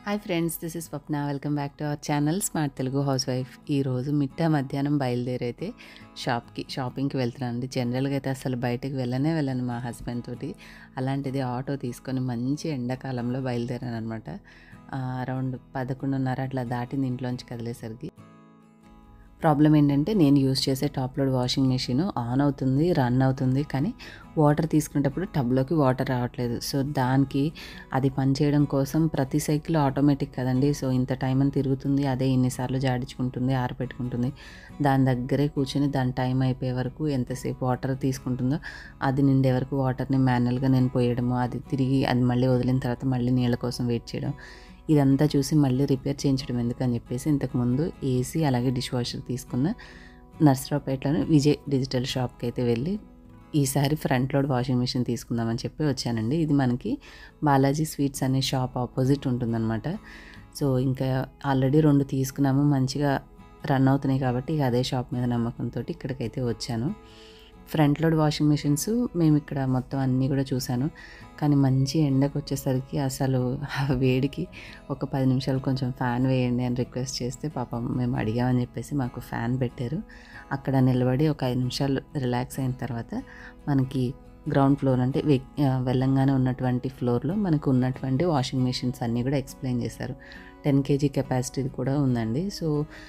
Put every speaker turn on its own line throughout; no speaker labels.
Hi friends this is Swapna welcome back to our channel smart Telugu housewife ఈరోజు మిట్ట మధ్యాహ్నం బయలుదేరైతే షాప్కి షాపింగ్కి వెళ్తున్నానండి జనరల్గా అయితే అసలు బయటకు వెళ్ళనే వెళ్ళను మా హస్బెండ్ తోటి అలాంటిది ఆటో తీసుకొని మంచి ఎండాకాలంలో బయలుదేరాను అనమాట అరౌండ్ పదకొండున్నర అట్లా దాటింది ఇంట్లోంచి కదిలేసరికి ప్రాబ్లం ఏంటంటే నేను యూస్ చేసే top load washing machine on అవుతుంది రన్ అవుతుంది కానీ వాటర్ తీసుకునేటప్పుడు టబ్లోకి వాటర్ రావట్లేదు సో దానికి అది పనిచేయడం కోసం ప్రతి సైకిల్ ఆటోమేటిక్ కదండి సో ఇంత టైం అని తిరుగుతుంది అదే ఇన్నిసార్లు జాడించుకుంటుంది ఆరపెట్టుకుంటుంది దాని దగ్గరే కూర్చొని దాని టైం అయిపోయే వరకు ఎంతసేపు వాటర్ తీసుకుంటుందో అది నిండే వరకు వాటర్ని మాన్యువల్గా నేను పోయడము అది తిరిగి అది మళ్ళీ వదిలిన తర్వాత మళ్ళీ నీళ్ళ కోసం వెయిట్ చేయడం ఇదంతా చూసి మళ్ళీ రిపేర్ చేయించడం ఎందుకని చెప్పేసి ఇంతకుముందు ఏసీ అలాగే డిష్ వాషర్ తీసుకున్న నర్సరావుపేటలోని విజయ్ డిజిటల్ షాప్కి అయితే వెళ్ళి ఈసారి ఫ్రంట్ లోడ్ వాషింగ్ మిషన్ తీసుకుందామని చెప్పి వచ్చానండి ఇది మనకి బాలాజీ స్వీట్స్ అనే షాప్ ఆపోజిట్ ఉంటుందన్నమాట సో ఇంకా ఆల్రెడీ రెండు తీసుకున్నాము మంచిగా రన్ అవుతున్నాయి కాబట్టి ఇక అదే షాప్ మీద నమ్మకంతో ఇక్కడికైతే వచ్చాను ఫ్రంట్ లోడ్ వాషింగ్ మిషన్స్ మేము ఇక్కడ మొత్తం అన్నీ కూడా చూశాను కానీ మంచి ఎండకు వచ్చేసరికి అసలు ఆ వేడికి ఒక పది నిమిషాలు కొంచెం ఫ్యాన్ వేయండి అని రిక్వెస్ట్ చేస్తే పాపం మేము అడిగామని చెప్పేసి మాకు ఫ్యాన్ పెట్టారు అక్కడ నిలబడి ఒక ఐదు నిమిషాలు రిలాక్స్ అయిన తర్వాత మనకి గ్రౌండ్ ఫ్లోర్ అంటే వె- ఆ, వెళ్ళంగానే ఉన్నటువంటి ఫ్లోర్లో మనకు ఉన్నటువంటి వాషింగ్ మిషన్స్ అన్నీ కూడా ఎక్స్ప్లెయిన్ చేశారు టెన్ కేజీ కెపాసిటీ కూడా ఉందండి సో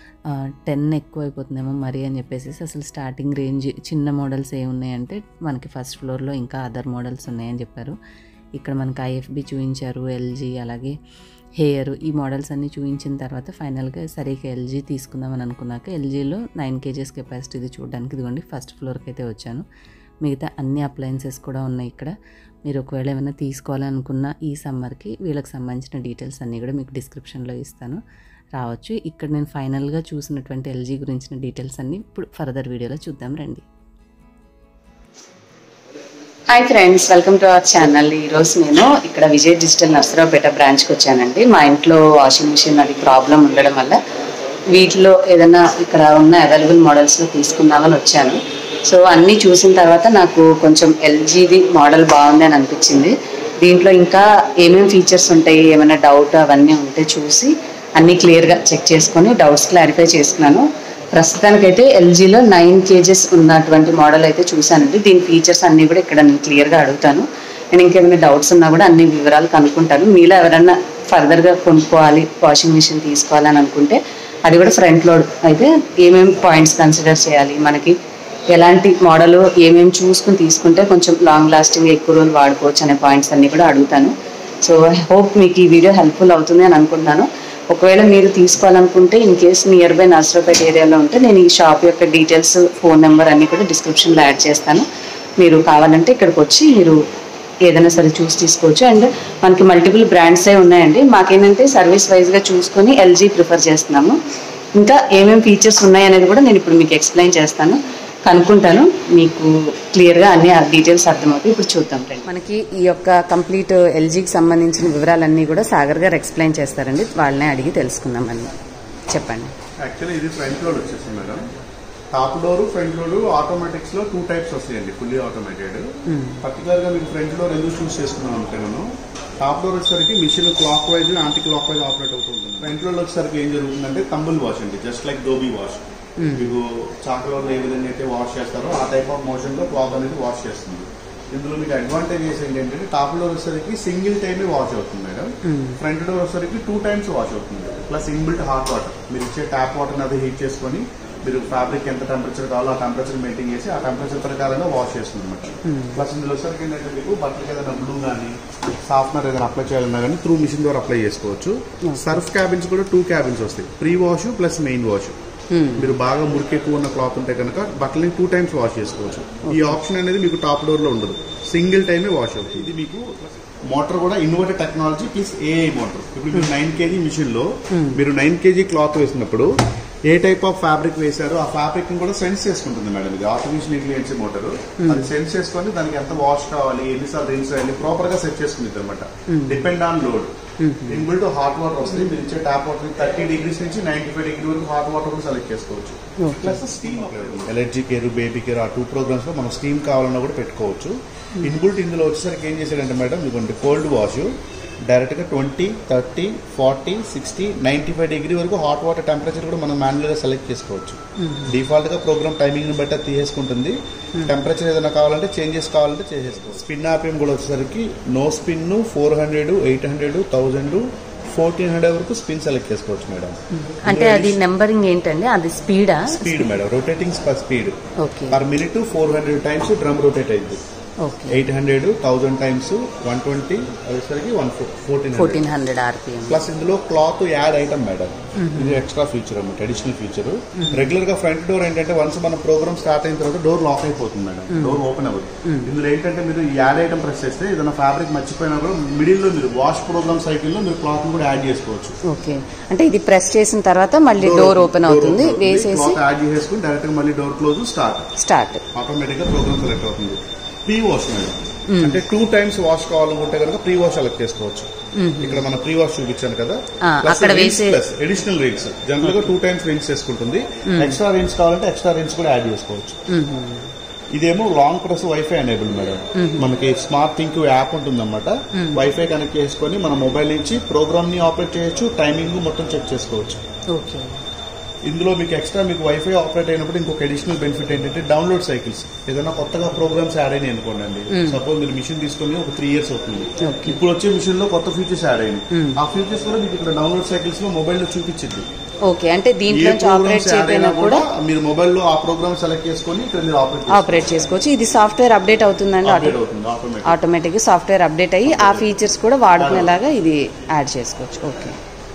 టెన్ ఎక్కువ అయిపోతుందేమో మరి అని చెప్పేసి అసలు స్టార్టింగ్ రేంజ్ చిన్న మోడల్స్ ఏ ఉన్నాయంటే మనకి ఫస్ట్ ఫ్లోర్లో ఇంకా అదర్ మోడల్స్ ఉన్నాయని చెప్పారు ఇక్కడ మనకి ఐఎఫ్బి చూపించారు ఎల్జీ అలాగే హెయిర్ ఈ మోడల్స్ అన్నీ చూపించిన తర్వాత ఫైనల్గా సరిగ్గా ఎల్జీ తీసుకుందామని అనుకున్నాక ఎల్జీలో నైన్ కేజెస్ కెపాసిటీది చూడడానికి ఇదిగోండి ఫస్ట్ ఫ్లోర్కి అయితే వచ్చాను మిగతా అన్ని అప్లయన్సెస్ కూడా ఉన్నాయి ఇక్కడ మీరు ఒకవేళ ఏమైనా తీసుకోవాలనుకున్న ఈ సమ్మర్కి వీళ్ళకి సంబంధించిన డీటెయిల్స్ అన్నీ కూడా మీకు డిస్క్రిప్షన్లో ఇస్తాను రావచ్చు ఇక్కడ నేను ఫైనల్గా చూసినటువంటి ఎల్జీ గురించిన డీటెయిల్స్ అన్నీ ఇప్పుడు ఫర్దర్ వీడియోలో చూద్దాం రండి hi friends welcome to our channel ఈరోజు నేను ఇక్కడ విజయ్ డిజిటల్ నర్సరావుపేట బ్రాంచ్కి వచ్చానండి మా ఇంట్లో వాషింగ్ మిషన్ అది ప్రాబ్లం ఉండడం వల్ల వీటిలో ఏదైనా ఇక్కడ ఉన్న అవైలబుల్ మోడల్స్లో తీసుకుందామని వచ్చాను సో అన్నీ చూసిన తర్వాత నాకు కొంచెం ఎల్జీది మోడల్ బాగుంది అని అనిపించింది దీంట్లో ఇంకా ఏమేమి ఫీచర్స్ ఉంటాయి ఏమైనా డౌట్ అవన్నీ ఉంటే చూసి అన్నీ క్లియర్గా చెక్ చేసుకొని డౌట్స్ క్లారిఫై చేసుకున్నాను ప్రస్తుతానికైతే ఎల్జీలో నైన్ కేజెస్ ఉన్నటువంటి మోడల్ అయితే చూశానండి దీని ఫీచర్స్ అన్నీ కూడా ఇక్కడ నేను క్లియర్గా అడుగుతాను నేను ఇంకేమైనా డౌట్స్ ఉన్నా కూడా అన్ని వివరాలు కనుక్కుంటాను మీలో ఎవరైనా ఫర్దర్గా కొనుక్కోవాలి వాషింగ్ మిషన్ తీసుకోవాలని అనుకుంటే అది కూడా ఫ్రంట్ లోడ్ అయితే ఏమేమి పాయింట్స్ కన్సిడర్ చేయాలి మనకి ఎలాంటి మోడల్ ఏమేమి చూసుకుని తీసుకుంటే కొంచెం లాంగ్ లాస్టింగ్ ఎక్కువ రోజులు వాడుకోవచ్చు అనే పాయింట్స్ అన్ని కూడా అడుగుతాను సో ఐ హోప్ మీకు ఈ వీడియో హెల్ప్ఫుల్ అవుతుంది అని అనుకుంటున్నాను ఒకవేళ మీరు తీసుకోవాలనుకుంటే in case near by Narasaraopet ఏరియాలో ఉంటే నేను ఈ షాప్ యొక్క డీటెయిల్స్ ఫోన్ నెంబర్ అన్ని కూడా డిస్క్రిప్షన్లో యాడ్ చేస్తాను మీరు కావాలంటే ఇక్కడికి వచ్చి మీరు ఏదైనా సరే చూసి తీసుకోవచ్చు అండ్ మనకి మల్టిపుల్ బ్రాండ్సే ఉన్నాయండి మాకేంటంటే సర్వీస్ వైజ్గా చూసుకొని ఎల్జీ ప్రిఫర్ చేస్తున్నాము ఇంకా ఏమేమి ఫీచర్స్ ఉన్నాయి అనేది కూడా నేను ఇప్పుడు మీకు ఎక్స్ప్లెయిన్ చేస్తాను కనుక్కుంటాను మీకు క్లియర్గా అన్ని డీటెయిల్స్ అర్థమవుతాయి ఇప్పుడు చూద్దాం రండి మనకి ఈ యొక్క కంప్లీట్ ఎల్జీకి సంబంధించిన వివరాలన్నీ కూడా సాగర్ గారు ఎక్స్ప్లెయిన్ చేస్తారండి వాళ్ళనే అడిగి తెలుసుకుందాం అని చెప్పండి
యాక్చువల్లీ ఇది ఫ్రంట్ లోడ్ వచ్చేసి madam top door front load ఆటోమేటిక్స్ లో టూ టైప్స్ వస్తాయండి ఫుల్లీ ఆటోమేటెడ్ పర్టికులర్ గా మీకు ఫ్రంట్ డోర్ ఎందుకు చూస్ చేసుకున్నాం అంటే నేను టాప్ డోర్ వచ్చేసరికి machine clockwise anticlockwise operate అవుతూ ఉంటుంది ఫ్రంట్ లోడ్ వచ్చేసరికి ఏం జరుగుతుందంటే తంబుల్ వాష్ అండి జస్ట్ లైక్ దోబీ వాష్ మీకు చాకులో ఏ విధంగా అయితే వాష్ చేస్తారో ఆ టైప్ ఆఫ్ మోషన్ లో క్లాక్ అనేది వాష్ చేస్తుంది ఇందులో మీకు అడ్వాంటేజెస్ ఏంటంటే టాప్ డోర్ వచ్చేసరికి సింగిల్ టైమే వాష్ అవుతుంది మేడం ఫ్రంట్ డోర్ వచ్చేసరికి టూ టైమ్స్ వాష్ అవుతుంది ప్లస్ ఇన్బిల్ట్ హాట్ వాటర్ మీరు ఇచ్చే ట్యాప్ వాటర్ అది హీట్ చేసుకొని మీరు ఫ్యాబ్రిక్ ఎంత టెంపరేచర్ కావాలో ఆ టెంపరేచర్ మెయింటైన్ చేసి ఆ టెంపరేచర్ ప్రకారంగా వాష్ చేస్తుంది అనమాట ప్లస్ ఇందులో వచ్చేసరికి ఏంటంటే మీకు బట్టలకి ఏదైనా బ్లూ కానీ సాఫ్ట్నర్ ఏదైనా అప్లై చేయాలన్నా కానీ త్రూ మిషన్ ద్వారా అప్లై చేసుకోవచ్చు సర్ఫ్ క్యాబిన్స్ కూడా టూ క్యాబిన్స్ వస్తాయి pre wash plus main wash మీరు బాగా మురికి ఎక్కువ ఉన్న క్లాత్ ఉంటే కనుక బట్టలని టూ టైమ్స్ వాష్ చేసుకోవచ్చు ఈ ఆప్షన్ అనేది మీకు టాప్ డోర్ లో ఉండదు సింగిల్ టైమే వాష్ అవుతుంది ఇది మీకు మోటార్ కూడా inverter technology plus AI motor ఇప్పుడు మీరు నైన్ కేజీ మిషన్ లో మీరు నైన్ కేజీ క్లాత్ వేసినప్పుడు ఏ టైప్ ఆఫ్ ఫ్యాబ్రిక్ వేశారో ఆ ఫ్యాబ్రిక్ ని కూడా సెన్స్ చేసుకుంటుంది మేడం ఇది ఆర్టిఫిషియల్ ఇంటెలిజెన్స్ మోటార్ అది సెన్స్ చేసుకొని దానికి ఎంత వాష్ కావాలి ఎన్నిసార్లు రిన్స్ చేయాలి ప్రాపర్ గా సెట్ చేసుకుంది అనమాట depend on load inbuilt hot water వస్తుంది మీరు ఇచ్చే ట్యాప్ వాటర్ థర్టీ డిగ్రీస్ నుంచి నైన్టీ ఫైవ్ డిగ్రీ వరకు హాట్ వాటర్ కూడా సెలెక్ట్ చేసుకోవచ్చు plus steam allergy care baby care ఆ టూ ప్రోగ్రామ్స్ లో మనం స్టీమ్ కావాలన్నా కూడా పెట్టుకోవచ్చు ఇన్బుల్ట్ ఇందులో వచ్చేసరికి ఏం చేశాడంటే మేడం ఇదిగోండి కోల్డ్ వాష్ డైరెక్ట్గా twenty thirty forty sixty ninety five degree వరకు హాట్ వాటర్ టెంపరేచర్ కూడా మనం మాన్యువల్గా సెలెక్ట్ చేసుకోవచ్చు డిఫాల్ట్గా ప్రోగ్రామ్ టైమింగ్ని బట్టి అది తీసేసుకుంటుంది టెంపరేచర్ ఏదైనా కావాలంటే చేంజెస్ కావాలంటే చేసేసుకోవచ్చు స్పిన్ ఆపియం కూడా వచ్చేసరికి no spin four hundred eight hundred thousand fourteen hundred వరకు స్పిన్ సెలెక్ట్ చేసుకోవచ్చు మేడం
అంటే అది నెంబరింగ్ ఏంటండి అది స్పీడా
speed madam rotating speed
okay
per minute four hundred times drum rotate అయింది
okay
eight hundred thousand times one twenty వచ్చేసరికి one fourteen
fourteen hundred RPM
plus ఇందులో క్లాత్ యాడ్ ఐటమ్ మేడం ఇది extra feature అన్నమాట additional feature regular గా front door ఏంటంటే once మన programme start అయిన తర్వాత డోర్ లాక్ అయిపోతుంది మేడం డోర్ ఓపెన్ అవ్వదు ఇందులో ఏంటంటే మీరు యాడ్ ఐటమ్ ప్రెస్ చేస్తే ఏదైనా ఫ్యాబ్రిక్ మర్చిపోయినా కూడా మిడిల్ లో మీరు వాష్ ప్రోగ్రామ్ సైకిల్ లో మీరు క్లాత్ కూడా యాడ్ చేసుకోవచ్చు
ఓకే అంటే ఇది ప్రెస్ చేసిన తర్వాత మళ్ళీ డోర్ ఓపెన్ అవుతుంది వేసేసి
క్లాత్ యాడ్ చేసేసుకుని డైరెక్ట్ గా మళ్ళీ door close start
start
automatic గా ప్రోగ్రామ్ సెలెక్ట్ అవుతుంది ప్రీ వాష్ మేడం అంటే టూ టైమ్స్ వాష్ కావాలనుకుంటే కనుక ప్రీ వాష్ సెలెక్ట్ చేసుకోవచ్చు ఇక్కడ మన ప్రీ వాష్ చూపించాను కదా
ఆ, అక్కడ వేసే-
ప్లస్ అడిషనల్ రింగ్స్ జనరల్ గా టూ టైమ్స్ రింగ్స్ చేసుకుంటుంది ఎక్స్ట్రా రింగ్స్ కావాలంటే ఎక్స్ట్రా రింగ్స్ కూడా యాడ్ చేసుకోవచ్చు ఇదేమో long press WiFi enable madam మనకి స్మార్ట్ థింక్ యాప్ ఉంటుందన్నమాట వైఫై కనెక్ట్ చేసుకొని మన మొబైల్ నుంచి ప్రోగ్రామ్ ని ఆపరేట్ చేయొచ్చు టైమింగ్ మొత్తం చెక్ చేసుకోవచ్చు
ఓకే
ఇందులో మీకు ఎక్స్ట్రా మీకు వైఫై ఆపరేట్ అయినప్పుడు ఇంకొక అడిషనల్ బెనిఫిట్ ఏంటంటే డౌన్లోడ్ సైకిల్స్ ఏదైనా కొత్తగా ప్రోగ్రామ్స్ యాడ్ అయినాయి అనుకోండి అండి సపోజ్ మీరు మిషన్ తీసుకొని ఒక త్రీ ఇయర్స్ అవుతుంది
Okay.
ఇప్పుడు వచ్చే మిషన్ లో కొత్త ఫీచర్స్ యాడ్ అయినాయి ఆ ఫీచర్స్ కూడా మీకు ఇక్కడ డౌన్లోడ్ సైకిల్స్ లో మొబైల్ లో చూపించింది
ఓకే అంటే
ఏ
దీంట్లో ఆపరేట్
ప్రోగ్రామ్స్ యాడ్ అయినా
చేయకపోయినా
కూడా
కూడా
మీరు మొబైల్ లో ఆ ప్రోగ్రామ్ సెలెక్ట్ చేసుకొని ఇక్కడ మీరు ఆపరేట్
ఆపరేట్ చేసుకోవచ్చు ఇది సాఫ్ట్వేర్ అప్డేట్ అవుతుందండి
అప్డేట్ అవుతుంది ఆటోమేటిక్
ఆటోమేటిక్ సాఫ్ట్వేర్ అప్డేట్ అయ్యి ఆ ఫీచర్స్ కూడా వాడుకునేలాగా ఇది యాడ్ చేసుకోవచ్చు ఓకే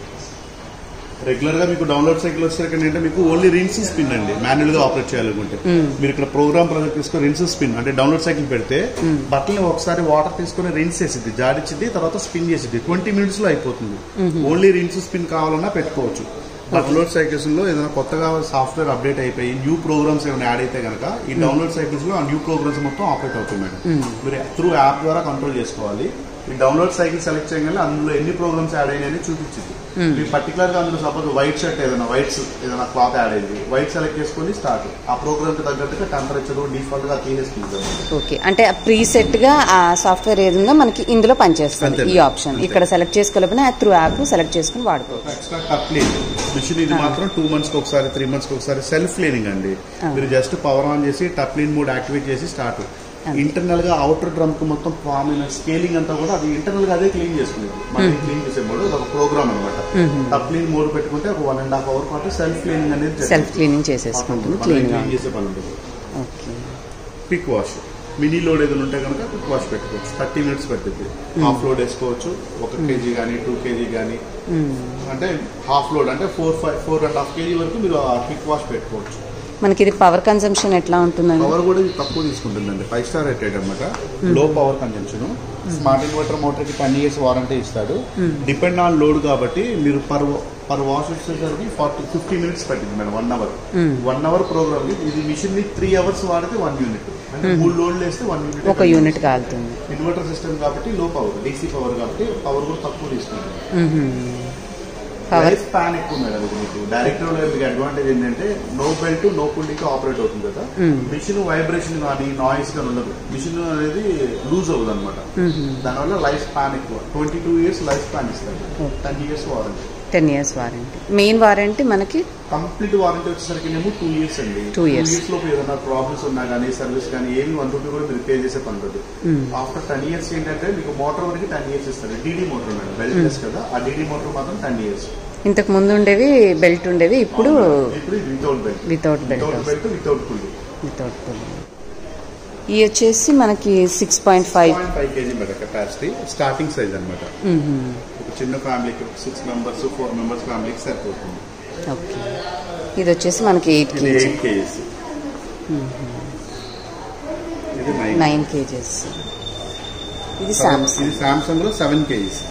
రెగ్యులర్ గా మీకు డౌన్లోడ్ సైకిల్ వచ్చేసరికి ఏంటంటే మీకు ఓన్లీ రిన్స్ స్పిన్ అండి మాన్యువల్ గా ఆపరేట్ చేయాలనుకుంటే మీరు ఇక్కడ ప్రోగ్రామ్ ప్రొజెక్ట్ తీసుకొని రిన్స్ స్పిన్ అంటే డౌన్లోడ్ సైకిల్ పెడితే బట్టల్ని ఒకసారి వాటర్ తీసుకొని రిన్స్ చేసిద్ది జాడిచ్చిద్ది తర్వాత స్పిన్ చేసిద్ది ట్వంటీ మినిట్స్ లో అయిపోతుంది ఓన్లీ రిన్స్ స్పిన్ కావాలన్నా పెట్టుకోవచ్చు డౌన్లోడ్ సైకిల్స్ లో ఏదైనా కొత్తగా సాఫ్ట్వేర్ అప్డేట్ అయిపోయి న్యూ ప్రోగ్రామ్స్ ఏమైనా యాడ్ అయితే కనుక ఈ డౌన్లోడ్ సైకిల్స్ లో ఆ న్యూ ప్రోగ్రామ్స్ మొత్తం ఆపరేట్ అవుతుంది మేడం మీరు త్రూ యాప్ ద్వారా కంట్రోల్ చేసుకోవాలి ఈ డౌన్లోడ్ సైకిల్ సెలెక్ట్ చేయగానే అందులో ఎన్ని ప్రోగ్రామ్స్ యాడ్ అయినాయని చూపించింది మీరు పర్టికులర్ గా అందులో సపోజ్ వైట్ షర్ట్ ఏదైనా వైట్స్ ఏదైనా క్లాత్ యాడ్ అయింది వైట్ సెలెక్ట్ చేసుకొని స్టార్ట్ ఆ ప్రోగ్రామ్ కి తగ్గట్టుగా టెంపరేచర్ డిఫాల్ట్ గా తీసేసుకుంటాం
ఓకే అంటే ప్రీ సెట్ గా ఆ సాఫ్ట్వేర్ ఏది ఉందో మనకి ఇందులో పనిచేస్తుంది
అంతే.
ఈ ఆప్షన్ ఇక్కడ సెలెక్ట్ చేసుకోలేకపోయినా త్రూ యాప్ సెలెక్ట్ చేసుకుని వాడుకోవచ్చు
ఎక్స్ట్రా కప్ క్లీన్ మిషన్ ఇది మాత్రం టూ మంత్స్ కి ఒకసారి త్రీ మంత్స్ కి ఒకసారి సెల్ఫ్ క్లీనింగ్ అండి మీరు జస్ట్ పవర్ ఆన్ చేసి టప్ క్లీన్ మోడ్ యాక్టివేట్ చేసి స్టార్ట్ ఇంటర్నల్ గా అవుటర్ డ్రమ్ కు మొత్తం ఫామ్ అయిన స్కేలింగ్ అంతా కూడా అది ఇంటర్నల్ గా అదే క్లీన్ చేసుకునేది మళ్ళీ క్లీన్ చేసే మోడ్ ఒక ప్రోగ్రామ్ అనమాట టప్ క్లీన్ మోడ్ పెట్టుకుంటే ఒక వన్ అండ్ హాఫ్ అవర్ పాటు సెల్ఫ్ క్లీనింగ్ అనేది జరుగుతుంది.
సెల్ఫ్ క్లీనింగ్ చేసేసుకుంటుంది
మళ్ళీ
క్లీన్ గా
క్లీన్ చేసే పని ఉంటుంది
okay
quick wash mini load ఏదైనా ఉంటే కనుక క్విక్ వాష్ పెట్టుకోవచ్చు థర్టీ మినిట్స్ పడుతుంది హాఫ్ లోడ్ వేసుకోవచ్చు ఒక కేజీ కానీ టూ కేజీ కానీ అంటే హాఫ్ లోడ్ అంటే four five four and half KG వరకు మీరు ఆ క్విక్ వాష్ పెట్టుకోవచ్చు
మనకి ఇది పవర్ కన్సంప్షన్ ఎట్లా ఉంటుందండి
పవర్ కూడా ఇది తక్కువ తీసుకుంటుందండి ఫైవ్ స్టార్ రేటెడ్ అనమాట low power consumption smart inverter motor కి టెన్ ఇయర్స్ వారంటీ ఇస్తాడు డిపెండ్ ఆన్ లోడ్ కాబట్టి మీరు పర్ పర్ వాష్ వచ్చేసరికి ఫార్టీ ఫిఫ్టీ మినిట్స్ పట్టింది madam one hour one hour programme ఇది మిషన్ ని త్రీ అవర్స్ వాడితే వన్ యూనిట్ అంటే మూడు లోడ్లు వేస్తే వన్ యూనిట్
ఒక యూనిట్ కాలుతుంది
ఇన్వర్టర్ సిస్టమ్ కాబట్టి లో పవర్ డీసీ పవర్ కాబట్టి పవర్ కూడా తక్కువ తీసుకుంటుంది
పవర్
లైఫ్ స్పాన్ ఎక్కువ మేడం ఇది మీకు డైరెక్టర్ లో మీకు అడ్వాంటేజ్ ఏంటంటే నో బెల్ట్ నో పుల్లికి ఆపరేట్ అవుతుంది కదా మిషన్ వైబ్రేషన్ కానీ నాయిస్ కానీ ఉండదు మిషన్ అనేది లూజ్ అవ్వదు అనమాట దానివల్ల లైఫ్ స్పాన్ ఎక్కువ twenty two years life span ఇస్తారు ten years warranty
ten years warranty main warranty మనకి
కంప్లీట్ వారంటీ వచ్చేసరికి ఏమో టూ ఇయర్స్ అండి
Two years.
ఇయర్స్ లోపు ఏదైనా ప్రాబ్లమ్స్ ఉన్నా కానీ సర్వీస్ కానీ ఏమి వన్ రూపీ కూడా మీరు పే చేసే పని లేదు ఆఫ్టర్ టెన్ ఇయర్స్ ఏంటంటే మీకు మోటార్ వరకు టెన్ ఇయర్స్ ఇస్తారు డీడీ మోటార్ మేడం బెల్ట్ కదా ఆ డీడీ మోటార్ మాత్రం టెన్ ఇయర్స్
ఇంతకు ముందు ఉండేవి బెల్ట్ ఉండేవి ఇప్పుడు
ఇప్పుడు without belt
without belt
without belt without pulley
without ఇవి వచ్చేసి మనకి six point five
point five KG madam capacity starting size అనమాట ఒక చిన్న ఫ్యామిలీకి సిక్స్ మెంబర్స్ ఫోర్ మెంబర్స్ ఫ్యామిలీకి సరిపోతుంది
ఓకే ఇది వచ్చేసి మనకి ఎయిట్
ఇది
కేజీ
ఎయిట్ కేజీస్ ఇది నైన్
నైన్ కేజెస్ ఇది సామ్సంగ్
ఇది సామ్సంగ్ లో సెవెన్ కేజీస్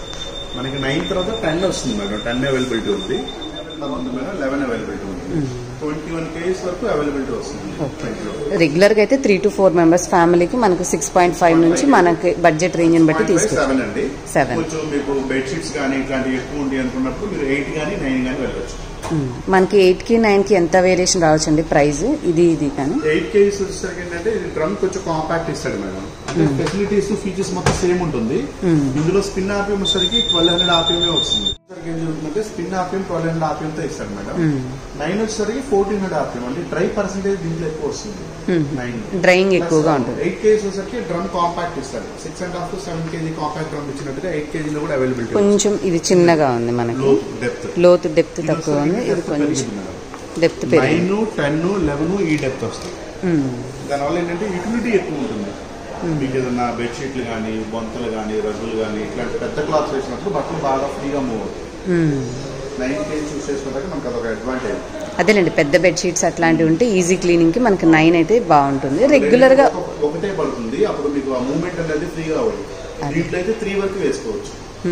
మనకి నైన్ తర్వాత టెన్ వస్తుంది మేడం టెన్ అవైలబిలిటీ ఉంది తర్వాత మేడం లెవెన్ అవైలబిలిటీ ఉంది ట్వంటీ వన్ కేజీస్ వరకు అవైలబిలిటీ వస్తుంది ఫ్రంట్ లో
రెగ్యులర్గా అయితే త్రీ టు ఫోర్ మెంబర్స్ ఫ్యామిలీకి మనకు సిక్స్ పాయింట్ ఫైవ్ నుంచి మనకి బడ్జెట్ రేంజ్ని బట్టి తీసుకోవచ్చు
సెవెన్ అండి
Seven.
కొంచెం మీకు బెడ్షీట్స్ కానీ ఇట్లాంటివి ఎక్కువ ఉంటాయి అనుకున్నప్పుడు మీరు ఎయిట్ కానీ నైన్ కానీ వెళ్ళొచ్చు
మ్మ్. మనకి ఎయిట్కి నైన్కి ఎంత వేరియేషన్ రావచ్చు అండి ప్రైస్ ఇది ఇది కానీ
ఎయిట్ కేజీస్ వచ్చేసరికి ఏంటంటే ఇది డ్రమ్ కొంచెం కాంపాక్ట్ ఇస్తాడు మేడం అంటే ఫెసిలిటీస్ ఫీచర్స్ మొత్తం సేమ్ ఉంటుంది ఇందులో స్పిన్ ఆర్పిఎం వచ్చేసరికి ట్వెల్వ్ హండ్రెడ్ ఆర్పిఎం వస్తుంది వచ్చేసరికి ఏం జరుగుతుందంటే spin RPM twelve hundred RPM తో ఇస్తాడు మేడం నైన్ వచ్చేసరికి ఫోర్టీన్ హండ్రెడ్ ఆర్పిఎం అంటే డ్రై పర్సెంటేజ్ దీంట్లో ఎక్కువ వస్తుంది నైన్
డ్రైయింగ్ ఎక్కువగా ఉంటుంది
ఎయిట్ కేజీస్ వచ్చేసరికి డ్రమ్ కాంపాక్ట్ ఇస్తాడు six and half to seven KG compact drum ఇచ్చినట్టుగా ఎయిట్ కేజీలో కూడా అవైలబిలిటీ
కొంచెం ఇది చిన్నగా ఉంది మనకి
లో డెప్త్
లోతు డెప్త్ తక్కువ ఉంది ఇది కొంచెం డెప్త్ పెరిగింది
నైన్ టెన్ లెవెన్ ఈ డెప్త్ వస్తాయి దానివల్ల ఏంటంటే యూటిలిటీ ఎక్కువ ఉంటుంది మీకు ఏదైనా బెడ్షీట్లు కానీ బొంతలు కానీ రగ్గులు కానీ ఇట్లాంటి పెద్ద క్లాత్స్ వేసినప్పుడు బట్టలు బాగా ఫ్రీగా మూవ్ అవుతాయి నైన్ కేజీ చూస్ చేసుకుంటే మనకు అదొక అడ్వాంటేజ్
అదేలేండి పెద్ద బెడ్షీట్స్ అట్లాంటివి ఉంటే ఈజీ క్లీనింగ్కి మనకి నైన్ అయితే బాగుంటుంది రెగ్యులర్గా
ఒక- ఒకటే పడుతుంది అప్పుడు మీకు ఆ మూమెంట్ అనేది ఫ్రీగా అవ్వదు దీంట్లో అయితే త్రీ వరకు వేసుకోవచ్చు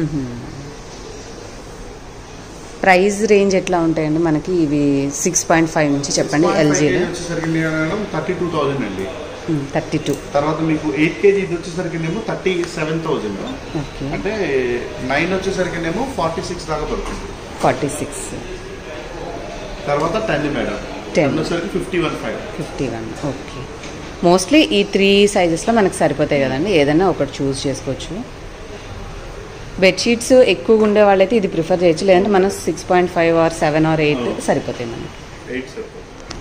ప్రైస్ రేంజ్ ఎట్లా ఉంటాయండి మనకి ఇవి సిక్స్ పాయింట్ ఫైవ్ నుంచి చెప్పండి ఎల్జీలో
వచ్చేసరికి మేడం థర్టీ టూ థౌసండ్ అండి
థర్టీ టూ
తర్వాత మీకు ఎయిట్ కేజీ ఇది వచ్చేసరికి ఏమో థర్టీ సెవెన్ థౌసండ్
ఓకే
అంటే నైన్ వచ్చేసరికి ఏమో ఫార్టీ సిక్స్ దాకా పడుతుంది
ఫార్టీ సిక్స్
తర్వాత టెన్ మేడం
10.
టెన్ వచ్చేసరికి fifty one five
fifty one okay mostly ఈ త్రీ సైజెస్లో మనకు సరిపోతాయి కదండి ఏదైనా ఒకటి చూస్ చేసుకోవచ్చు బెడ్షీట్స్ ఎక్కువగా ఉండే వాళ్ళైతే ఇది ప్రిఫర్ చేయొచ్చు లేదంటే మనం six point five or seven or eight సరిపోతాయి మనకి
ఎయిట్ సరిపోతుంది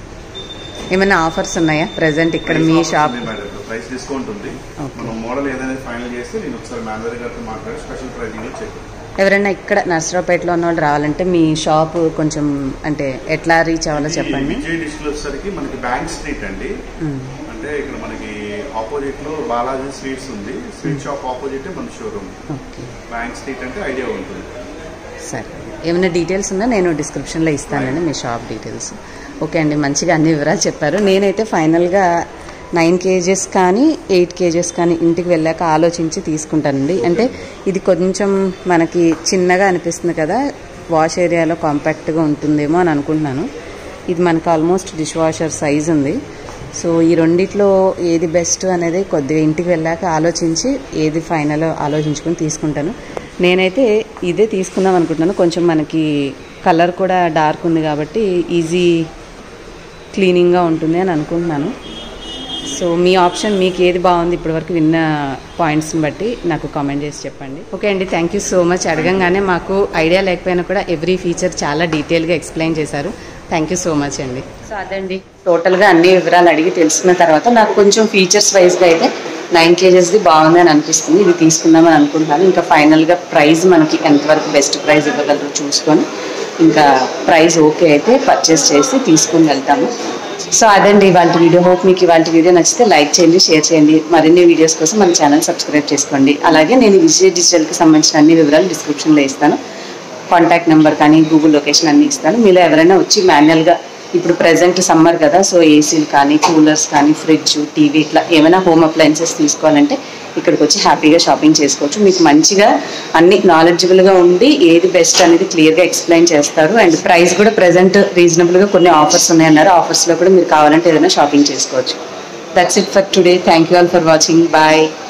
ఏమైనా ఆఫర్స్ ఉన్నాయా ప్రెసెంట్ ఇక్కడ మీ షాప్
ప్రైస్ డిస్కౌంట్ ఉంది
Okay.
మనం మోడల్ ఏదైనా ఫైనల్ చేస్తే నేను ఒకసారి మేనేజర్ గారితో మాట్లాడి స్పెషల్ ప్రైజింగ్ చెక్
ఎవరైనా ఇక్కడ నర్సరావుపేటలో ఉన్న వాళ్ళు రావాలంటే మీ షాప్ కొంచెం అంటే ఎట్లా రీచ్ అవ్వాలో చెప్పండి
విజయ్ డిస్టిల్ వచ్చేసరికి మనకి బ్యాంక్ స్ట్రీట్ అండి
మ్మ్.
అంటే ఇక్కడ మనకి ఆపోజిట్ లో బాలాజీ స్వీట్స్ ఉంది స్వీట్ షాప్ ఆపోజిట్ మన షోరూమ్
ఓకే
బ్యాంక్ స్ట్రీట్ అంటే ఐడియా ఉంటుంది
సరే ఏమైనా డీటెయిల్స్ ఉన్నా నేను డిస్క్రిప్షన్లో ఇస్తానండి మీ షాప్ డీటెయిల్స్ ఓకే అండి మంచిగా అన్ని వివరాలు చెప్పారు నేనైతే ఫైనల్గా నైన్ కేజెస్ కానీ ఎయిట్ కేజెస్ కానీ ఇంటికి వెళ్ళాక ఆలోచించి తీసుకుంటానండి అంటే ఇది కొంచెం మనకి చిన్నగా అనిపిస్తుంది కదా వాష్ ఏరియాలో కాంపాక్ట్గా ఉంటుందేమో అని అనుకుంటున్నాను ఇది మనకు ఆల్మోస్ట్ డిష్ వాషర్ సైజ్ ఉంది సో ఈ రెండిట్లో ఏది బెస్ట్ అనేది కొద్దిగా ఇంటికి వెళ్ళాక ఆలోచించి ఏది ఫైనల్ ఆలోచించుకొని తీసుకుంటాను నేనైతే ఇదే తీసుకుందాం అనుకుంటున్నాను కొంచెం మనకి కలర్ కూడా డార్క్ ఉంది కాబట్టి ఈజీ క్లీనింగ్గా ఉంటుంది అని అనుకుంటున్నాను సో మీ ఆప్షన్ మీకు ఏది బాగుంది ఇప్పటివరకు విన్న పాయింట్స్ని బట్టి నాకు కామెంట్ చేసి చెప్పండి ఓకే అండి థ్యాంక్ యూ సో మచ్ అడగంగానే మాకు ఐడియా లేకపోయినా కూడా ఎవ్రీ ఫీచర్ చాలా డీటెయిల్గా ఎక్స్ప్లెయిన్ చేశారు థ్యాంక్ యూ సో మచ్ అండి సో అదండి టోటల్గా అన్ని వివరాలు అడిగి తెలుసుకున్న తర్వాత నాకు కొంచెం ఫీచర్స్ వైజ్గా అయితే నైన్ కేజెస్ది బాగుంది అని అనిపిస్తుంది ఇది తీసుకుందామని అనుకుంటున్నాను ఇంకా ఫైనల్గా ప్రైస్ మనకి ఎంతవరకు బెస్ట్ ప్రైస్ ఇవ్వగలరు చూసుకొని ఇంకా ప్రైస్ ఓకే అయితే పర్చేస్ చేసి తీసుకుని వెళ్తాము సో అదండి ఇవాళ వీడియో హోప్ మీకు ఇవాళ వీడియో నచ్చితే లైక్ చేయండి షేర్ చేయండి మరిన్ని వీడియోస్ కోసం మన ఛానల్ సబ్స్క్రైబ్ చేసుకోండి అలాగే నేను విజయ్ డిజిటల్కి సంబంధించిన అన్ని వివరాలు డిస్క్రిప్షన్లో ఇస్తాను కాంటాక్ట్ నెంబర్ కానీ గూగుల్ లొకేషన్ అన్ని ఇస్తాను మీలో ఎవరైనా వచ్చి మాన్యువల్గా ఇప్పుడు ప్రజెంట్ సమ్మర్ కదా సో ఏసీలు కానీ కూలర్స్ కానీ ఫ్రిడ్జ్ టీవీ ఇట్లా ఏమైనా హోమ్ అప్లయన్సెస్ తీసుకోవాలంటే ఇక్కడికి వచ్చి హ్యాపీగా షాపింగ్ చేసుకోవచ్చు మీకు మంచిగా అన్ని నాలెడ్జబుల్గా ఉండి ఏది బెస్ట్ అనేది క్లియర్గా ఎక్స్ప్లెయిన్ చేస్తారు అండ్ ప్రైస్ కూడా ప్రజెంట్ రీజనబుల్గా కొన్ని ఆఫర్స్ ఉన్నాయన్నారు ఆఫర్స్లో కూడా మీరు కావాలంటే ఏదైనా షాపింగ్ చేసుకోవచ్చు that's it for today thank you all for watching bye